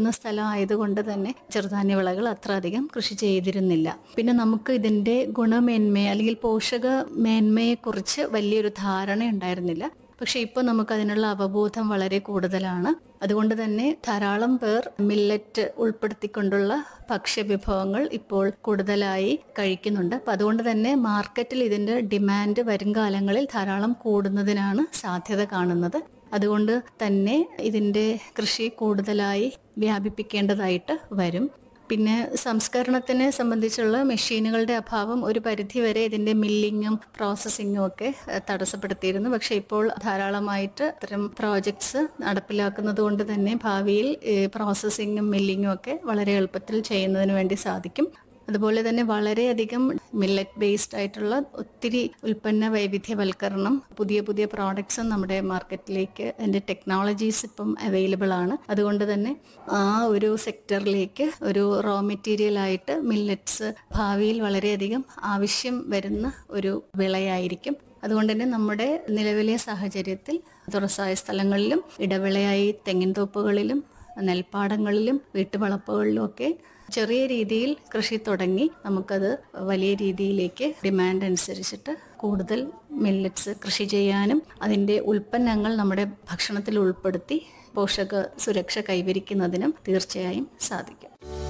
ഉയർന്ന സ്ഥലം ആയതുകൊണ്ട് തന്നെ ചെറുധാന്യ വിളകൾ അത്ര അധികം കൃഷി ചെയ്തിരുന്നില്ല പിന്നെ നമുക്ക് ഇതിന്റെ ഗുണമേന്മയെ അല്ലെങ്കിൽ പോഷക മേന്മയെക്കുറിച്ച് വലിയൊരു ധാരണ ഉണ്ടായിരുന്നില്ല പക്ഷെ ഇപ്പോൾ നമുക്ക് അതിനുള്ള അവബോധം വളരെ കൂടുതലാണ് അതുകൊണ്ട് തന്നെ ധാരാളം പേർ മില്ലറ്റ് ഉൾപ്പെടുത്തിക്കൊണ്ടുള്ള ഭക്ഷ്യവിഭവങ്ങൾ ഇപ്പോൾ കൂടുതലായി കഴിക്കുന്നുണ്ട് അപ്പം അതുകൊണ്ട് തന്നെ മാർക്കറ്റിൽ ഇതിന്റെ ഡിമാൻഡ് വരും കാലങ്ങളിൽ ധാരാളം കൂടുന്നതിനാണ് സാധ്യത കാണുന്നത് അതുകൊണ്ട് തന്നെ ഇതിന്റെ കൃഷി കൂടുതലായി വ്യാപിപ്പിക്കേണ്ടതായിട്ട് വരും പിന്നെ സംസ്കരണത്തിനെ സംബന്ധിച്ചുള്ള മെഷീനുകളുടെ അഭാവം ഒരു പരിധിവരെ ഇതിന്റെ മില്ലിങ്ങും പ്രോസസ്സിങ്ങും ഒക്കെ ഏഹ്, തടസ്സപ്പെടുത്തിയിരുന്നു പക്ഷെ ഇപ്പോൾ ധാരാളമായിട്ട് ഇത്തരം പ്രോജക്ട്സ് നടപ്പിലാക്കുന്നത് കൊണ്ട് തന്നെ ഭാവിയിൽ പ്രോസസ്സിങ്ങും മില്ലിങ്ങും ഒക്കെ വളരെ എളുപ്പത്തിൽ ചെയ്യുന്നതിന് വേണ്ടി സാധിക്കും അതുപോലെ തന്നെ വളരെയധികം മില്ലറ്റ് ബേസ്ഡ് ആയിട്ടുള്ള ഒത്തിരി ഉൽപ്പന്ന വൈവിധ്യവൽക്കരണം പുതിയ പുതിയ പ്രോഡക്ട്സും നമ്മുടെ മാർക്കറ്റിലേക്ക് അതിന്റെ ടെക്നോളജീസ് ഇപ്പം അവൈലബിൾ ആണ് അതുകൊണ്ട് തന്നെ ആ ഒരു സെക്ടറിലേക്ക് ഒരു റോ മെറ്റീരിയൽ ആയിട്ട് മില്ലറ്റ്സ് ഭാവിയിൽ വളരെയധികം ആവശ്യം വരുന്ന ഒരു വിളയായിരിക്കും അതുകൊണ്ട് തന്നെ നമ്മുടെ നിലവിലെ സാഹചര്യത്തിൽ തുറസായ സ്ഥലങ്ങളിലും ഇടവിളയായി തെങ്ങിൻ തോപ്പുകളിലും നെൽപ്പാടങ്ങളിലും വീട്ടുവളപ്പുകളിലും ഒക്കെ ചെറിയ രീതിയിൽ കൃഷി തുടങ്ങി നമുക്കത് വലിയ രീതിയിലേക്ക് ഡിമാൻഡ് അനുസരിച്ചിട്ട് കൂടുതൽ മില്ലറ്റ്സ് കൃഷി ചെയ്യാനും അതിൻ്റെ ഉൽപ്പന്നങ്ങൾ നമ്മുടെ ഭക്ഷണത്തിൽ ഉൾപ്പെടുത്തി പോഷക സുരക്ഷ കൈവരിക്കുന്നതിനും തീർച്ചയായും സാധിക്കും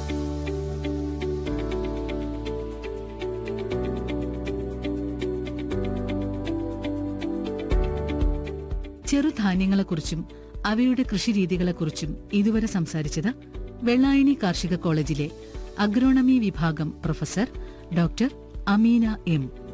ചെറുധാന്യങ്ങളെക്കുറിച്ചും അവയുടെ കൃഷിരീതികളെക്കുറിച്ചും ഇതുവരെ സംസാരിച്ചത് വെള്ളായണി കാർഷിക കോളേജിലെ അഗ്രോണമി വിഭാഗം പ്രൊഫസർ ഡോക്ടർ അമീന എം